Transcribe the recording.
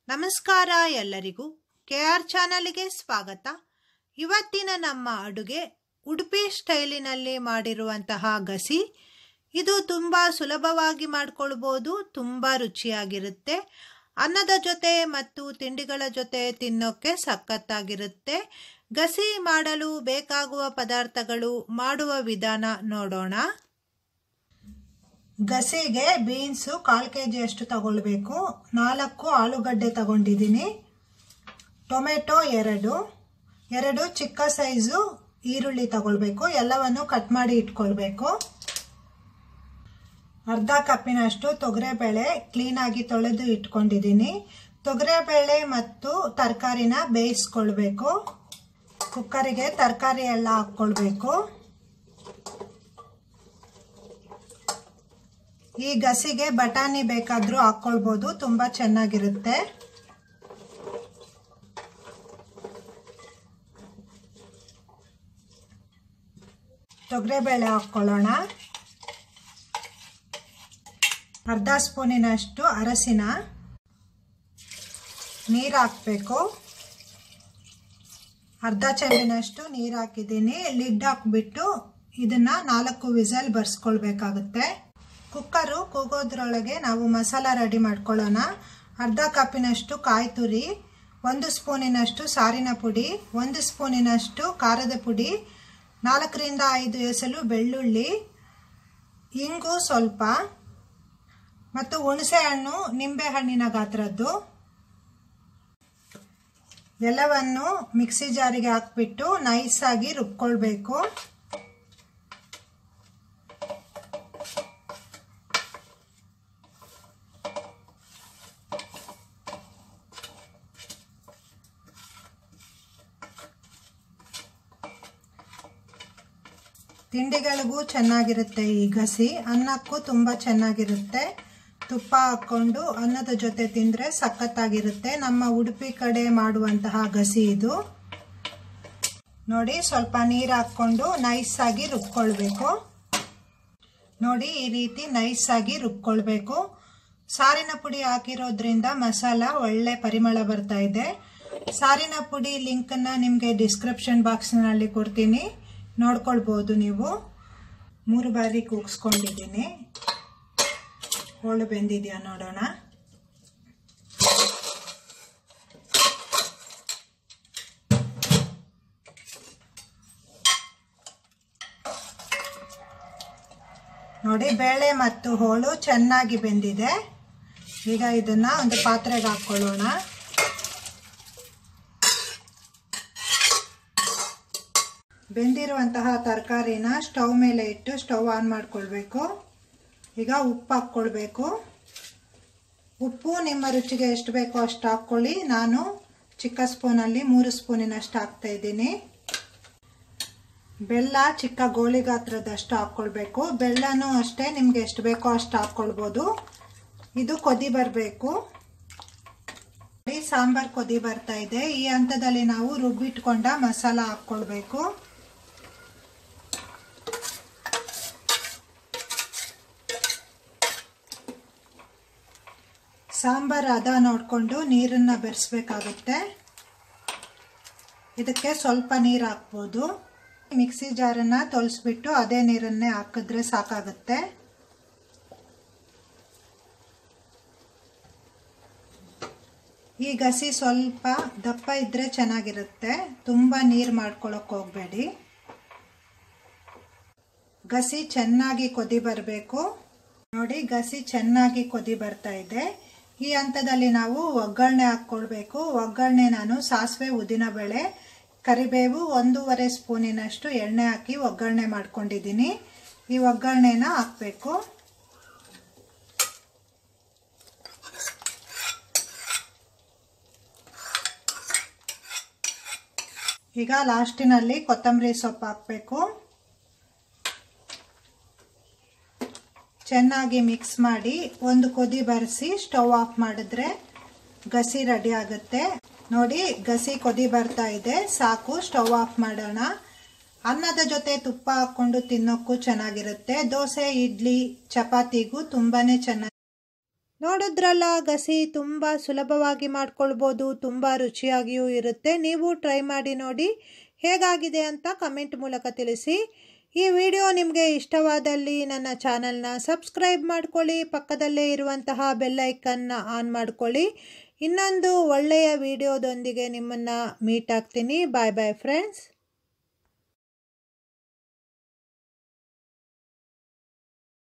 ನಮಸ್ಕಾರ ಎಲ್ಲರಿಗೂ K R ಚಾನಲ್ಗೆ ಸ್ವಾಗತ ಇವತ್ತಿನ ನಮ್ಮ ಅಡುಗೆ ಉಡುಪಿ ಸ್ಟೈಲಿನಲ್ಲಿ ಮಾಡಿರುವಂತಹ ಗಸಿ ಇದು ತುಂಬ ಸುಲಭವಾಗಿ ಮಾಡ್ಕೊಳ್ಬೋದು ತುಂಬ ರುಚಿಯಾಗಿರುತ್ತೆ ಅನ್ನದ ಜೊತೆ ಮತ್ತು ತಿಂಡಿಗಳ ಜೊತೆ ತಿನ್ನೋಕ್ಕೆ ಸಖತ್ತಾಗಿರುತ್ತೆ ಗಸಿ ಮಾಡಲು ಬೇಕಾಗುವ ಪದಾರ್ಥಗಳು ಮಾಡುವ ವಿಧಾನ ನೋಡೋಣ ಗಸಿಗೆ ಬೀನ್ಸು ಕಾಲು ಕೆ ಜಿಯಷ್ಟು ತಗೊಳ್ಬೇಕು ನಾಲ್ಕು ಆಲೂಗಡ್ಡೆ ತಗೊಂಡಿದ್ದೀನಿ ಟೊಮೆಟೊ ಎರಡು ಎರಡು ಚಿಕ್ಕ ಸೈಜು ಈರುಳ್ಳಿ ತಗೊಳ್ಬೇಕು ಎಲ್ಲವನ್ನು ಕಟ್ ಮಾಡಿ ಇಟ್ಕೊಳ್ಬೇಕು ಅರ್ಧ ಕಪ್ಪಿನಷ್ಟು ತೊಗರೆಬೇಳೆ ಕ್ಲೀನಾಗಿ ತೊಳೆದು ಇಟ್ಕೊಂಡಿದ್ದೀನಿ ತೊಗರೆಬೇಳೆ ಮತ್ತು ತರಕಾರಿನ ಬೇಯಿಸ್ಕೊಳ್ಬೇಕು ಕುಕ್ಕರಿಗೆ ತರಕಾರಿ ಎಲ್ಲ ಹಾಕ್ಕೊಳ್ಬೇಕು ಈ ಗಸಿಗೆ ಬಟಾಣಿ ಬೇಕಾದರೂ ಹಾಕ್ಕೊಳ್ಬೋದು ತುಂಬ ಚೆನ್ನಾಗಿರುತ್ತೆ ತೊಗರೆಬೇಳೆ ಹಾಕ್ಕೊಳ್ಳೋಣ ಅರ್ಧ ಸ್ಪೂನಿನಷ್ಟು ಅರಸಿನ ನೀರು ಹಾಕಬೇಕು ಅರ್ಧ ಚೆಂಡಿನಷ್ಟು ನೀರು ಹಾಕಿದ್ದೀನಿ ಲಿಡ್ ಹಾಕ್ಬಿಟ್ಟು ಇದನ್ನ ನಾಲ್ಕು ವಿಸಲ್ ಬರ್ಸ್ಕೊಳ್ಬೇಕಾಗುತ್ತೆ ಕುಕ್ಕರು ಕೂಗೋದ್ರೊಳಗೆ ನಾವು ಮಸಾಲ ರೆಡಿ ಮಾಡ್ಕೊಳ್ಳೋಣ ಅರ್ಧ ಕಪ್ಪಿನಷ್ಟು ಕಾಯಿ ತುರಿ ಒಂದು ಸ್ಪೂನಿನಷ್ಟು ಸಾರಿನ ಪುಡಿ ಒಂದು ಸ್ಪೂನಿನಷ್ಟು ಖಾರದ ಪುಡಿ ನಾಲ್ಕರಿಂದ ಐದು ಎಸಲು ಬೆಳ್ಳುಳ್ಳಿ ಇಂಗು ಸ್ವಲ್ಪ ಮತ್ತು ಹುಣಸೆ ಹಣ್ಣು ನಿಂಬೆ ಹಣ್ಣಿನ ಗಾತ್ರದ್ದು ಎಲ್ಲವನ್ನು ಮಿಕ್ಸಿ ಜಾರಿಗೆ ಹಾಕ್ಬಿಟ್ಟು ನೈಸಾಗಿ ರುಬ್ಕೊಳ್ಬೇಕು ತಿಂಡಿಗಳಿಗೂ ಚೆನ್ನಾಗಿರುತ್ತೆ ಈ ಗಸಿ ಅನ್ನಕ್ಕೂ ತುಂಬ ಚೆನ್ನಾಗಿರುತ್ತೆ ತುಪ್ಪ ಹಾಕ್ಕೊಂಡು ಅನ್ನದ ಜೊತೆ ತಿಂದರೆ ಸಖತ್ತಾಗಿರುತ್ತೆ ನಮ್ಮ ಉಡುಪಿ ಕಡೆ ಮಾಡುವಂತಹ ಗಸಿ ಇದು ನೋಡಿ ಸ್ವಲ್ಪ ನೀರು ಹಾಕ್ಕೊಂಡು ನೈಸಾಗಿ ರುಬ್ಕೊಳ್ಬೇಕು ನೋಡಿ ಈ ರೀತಿ ನೈಸಾಗಿ ರುಬ್ಕೊಳ್ಬೇಕು ಸಾರಿನ ಪುಡಿ ಹಾಕಿರೋದ್ರಿಂದ ಮಸಾಲ ಒಳ್ಳೆ ಪರಿಮಳ ಬರ್ತಾ ಇದೆ ಸಾರಿನ ಪುಡಿ ಲಿಂಕನ್ನು ನಿಮಗೆ ಡಿಸ್ಕ್ರಿಪ್ಷನ್ ಬಾಕ್ಸ್ನಲ್ಲಿ ಕೊಡ್ತೀನಿ ನೋಡ್ಕೊಳ್ಬೋದು ನೀವು ಮೂರು ಬಾರಿ ಕೂಗಿಸ್ಕೊಂಡಿದ್ದೀನಿ ಹೋಳು ಬೆಂದಿದೆಯಾ ನೋಡೋಣ ನೋಡಿ ಬೇಳೆ ಮತ್ತು ಹೋಳು ಚೆನ್ನಾಗಿ ಬೆಂದಿದೆ ಈಗ ಇದನ್ನ ಒಂದು ಪಾತ್ರೆಗೆ ಹಾಕ್ಕೊಳ್ಳೋಣ ಬೆಂದಿರುವಂತಹ ತರಕಾರಿನ ಸ್ಟವ್ ಮೇಲೆ ಇಟ್ಟು ಸ್ಟವ್ ಆನ್ ಮಾಡ್ಕೊಳ್ಬೇಕು ಈಗ ಉಪ್ಪು ಹಾಕ್ಕೊಳ್ಬೇಕು ಉಪ್ಪು ನಿಮ್ಮ ರುಚಿಗೆ ಎಷ್ಟು ಬೇಕೋ ಅಷ್ಟು ಹಾಕ್ಕೊಳ್ಳಿ ನಾನು ಚಿಕ್ಕ ಸ್ಪೂನಲ್ಲಿ ಮೂರು ಸ್ಪೂನಿನಷ್ಟು ಹಾಕ್ತಾ ಇದ್ದೀನಿ ಬೆಲ್ಲ ಚಿಕ್ಕ ಗೋಳಿ ಗಾತ್ರದಷ್ಟು ಹಾಕ್ಕೊಳ್ಬೇಕು ಬೆಲ್ಲನೂ ಅಷ್ಟೇ ನಿಮ್ಗೆ ಎಷ್ಟು ಬೇಕೋ ಅಷ್ಟು ಹಾಕ್ಕೊಳ್ಬೋದು ಇದು ಕೊದಿ ಬರಬೇಕು ಸಾಂಬಾರ್ ಕೊದಿ ಬರ್ತಾ ಇದೆ ಈ ಹಂತದಲ್ಲಿ ನಾವು ರುಬ್ಬಿಟ್ಕೊಂಡ ಮಸಾಲ ಹಾಕ್ಕೊಳ್ಬೇಕು ಸಾಂಬಾರ್ ಅದ ನೋಡಿಕೊಂಡು ನೀರನ್ನು ಬೆರೆಸ್ಬೇಕಾಗುತ್ತೆ ಇದಕ್ಕೆ ಸ್ವಲ್ಪ ನೀರು ಹಾಕ್ಬೋದು ಮಿಕ್ಸಿ ಜಾರನ್ನು ತೊಳೆಸ್ಬಿಟ್ಟು ಅದೇ ನೀರನ್ನೇ ಹಾಕಿದ್ರೆ ಸಾಕಾಗುತ್ತೆ ಈ ಗಸಿ ಸ್ವಲ್ಪ ದಪ್ಪ ಇದ್ದರೆ ಚೆನ್ನಾಗಿರುತ್ತೆ ತುಂಬ ನೀರು ಮಾಡ್ಕೊಳಕ್ಕೆ ಹೋಗಬೇಡಿ ಗಸಿ ಚೆನ್ನಾಗಿ ಕೊದಿ ಬರಬೇಕು ನೋಡಿ ಗಸಿ ಚೆನ್ನಾಗಿ ಕೊದಿ ಬರ್ತಾ ಇದೆ ಈ ಹಂತದಲ್ಲಿ ನಾವು ಒಗ್ಗರಣೆ ಹಾಕ್ಕೊಳ್ಬೇಕು ಒಗ್ಗರಣೆ ನಾನು ಸಾಸಿವೆ ಉದ್ದಿನಬೇಳೆ ಕರಿಬೇವು ಒಂದೂವರೆ ಸ್ಪೂನಿನಷ್ಟು ಎಣ್ಣೆ ಹಾಕಿ ಒಗ್ಗರಣೆ ಮಾಡ್ಕೊಂಡಿದ್ದೀನಿ ಈ ಒಗ್ಗರಣೆನ ಹಾಕಬೇಕು ಈಗ ಲಾಸ್ಟಿನಲ್ಲಿ ಕೊತ್ತಂಬರಿ ಸೊಪ್ಪು ಹಾಕಬೇಕು ಚೆನ್ನಾಗಿ ಮಿಕ್ಸ್ ಮಾಡಿ ಒಂದು ಕೊದಿ ಬರೆಸಿ ಸ್ಟವ್ ಆಫ್ ಮಾಡಿದ್ರೆ ಗಸಿ ರೆಡಿ ಆಗುತ್ತೆ ನೋಡಿ ಗಸಿ ಕೊದಿ ಬರ್ತಾ ಇದೆ ಸಾಕು ಸ್ಟವ್ ಆಫ್ ಮಾಡೋಣ ಅನ್ನದ ಜೊತೆ ತುಪ್ಪ ಹಾಕ್ಕೊಂಡು ತಿನ್ನೋಕ್ಕೂ ಚೆನ್ನಾಗಿರುತ್ತೆ ದೋಸೆ ಇಡ್ಲಿ ಚಪಾತಿಗೂ ತುಂಬಾನೇ ಚೆನ್ನಾಗಿ ನೋಡಿದ್ರಲ್ಲ ಗಸಿ ತುಂಬ ಸುಲಭವಾಗಿ ಮಾಡ್ಕೊಳ್ಬೋದು ತುಂಬ ರುಚಿಯಾಗಿಯೂ ಇರುತ್ತೆ ನೀವು ಟ್ರೈ ಮಾಡಿ ನೋಡಿ ಹೇಗಾಗಿದೆ ಅಂತ ಕಮೆಂಟ್ ಮೂಲಕ ತಿಳಿಸಿ ಈ ವಿಡಿಯೋ ನಿಮಗೆ ಇಷ್ಟವಾದಲ್ಲಿ ನನ್ನ ಚಾನಲ್ನ ಸಬ್ಸ್ಕ್ರೈಬ್ ಮಾಡ್ಕೊಳ್ಳಿ ಪಕ್ಕದಲ್ಲೇ ಇರುವಂತಹ ಬೆಲ್ಲೈಕನ್ನ ಆನ್ ಮಾಡ್ಕೊಳ್ಳಿ ಇನ್ನೊಂದು ಒಳ್ಳೆಯ ವಿಡಿಯೋದೊಂದಿಗೆ ನಿಮ್ಮನ್ನು ಮೀಟ್ ಆಗ್ತೀನಿ ಬಾಯ್ ಬಾಯ್ ಫ್ರೆಂಡ್ಸ್